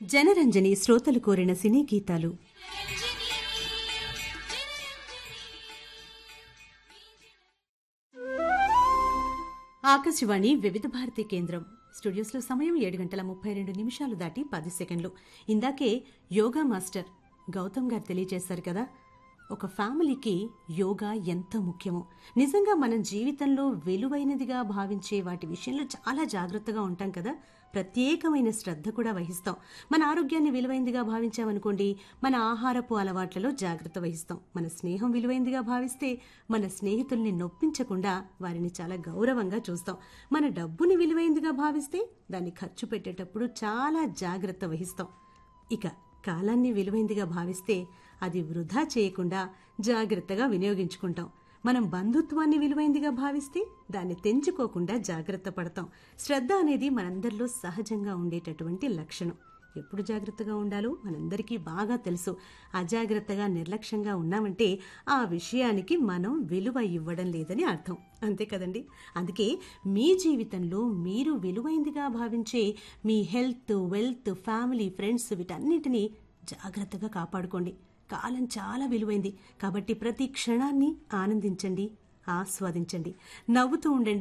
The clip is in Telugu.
జనరంజని శ్రోతలు కోరిన సినీ గీతాలు ఆకాశవాణి వివిధ భారతి కేంద్రం స్టూడియోస్లో సమయం ఏడు గంటల ముప్పై రెండు నిమిషాలు దాటి పది సెకండ్లు ఇందాకే యోగా మాస్టర్ గౌతమ్ గారు తెలియజేశారు కదా ఒక ఫ్యామిలీకి యోగా ఎంత ముఖ్యమో నిజంగా మనం జీవితంలో విలువైనదిగా భావించే వాటి విషయంలో చాలా జాగ్రత్తగా ఉంటాం కదా ప్రత్యేకమైన శ్రద్ధ కూడా వహిస్తాం మన ఆరోగ్యాన్ని విలువైందిగా భావించామనుకోండి మన ఆహారపు అలవాట్లలో జాగ్రత్త వహిస్తాం మన స్నేహం విలువైందిగా భావిస్తే మన స్నేహితుల్ని నొప్పించకుండా వారిని చాలా గౌరవంగా చూస్తాం మన డబ్బుని విలువైందిగా భావిస్తే దాన్ని ఖర్చు పెట్టేటప్పుడు చాలా జాగ్రత్త వహిస్తాం ఇక కాలాన్ని విలువైందిగా భావిస్తే అది వృధా చేయకుండా జాగ్రత్తగా వినియోగించుకుంటాం మనం బంధుత్వాన్ని విలువైందిగా భావిస్తే దాన్ని తెంచుకోకుండా జాగ్రత్త పడతాం శ్రద్ధ అనేది మనందరిలో సహజంగా ఉండేటటువంటి లక్షణం ఎప్పుడు జాగ్రత్తగా ఉండాలో మనందరికీ బాగా తెలుసు అజాగ్రత్తగా నిర్లక్ష్యంగా ఉన్నామంటే ఆ విషయానికి మనం విలువ ఇవ్వడం లేదని అర్థం అంతే కదండి అందుకే మీ జీవితంలో మీరు విలువైందిగా భావించే మీ హెల్త్ వెల్త్ ఫ్యామిలీ ఫ్రెండ్స్ వీటన్నిటినీ జాగ్రత్తగా కాపాడుకోండి కాలం చాలా విలువైంది కాబట్టి ప్రతి క్షణాన్ని ఆనందించండి ఆస్వాదించండి నవ్వుతూ ఉండండి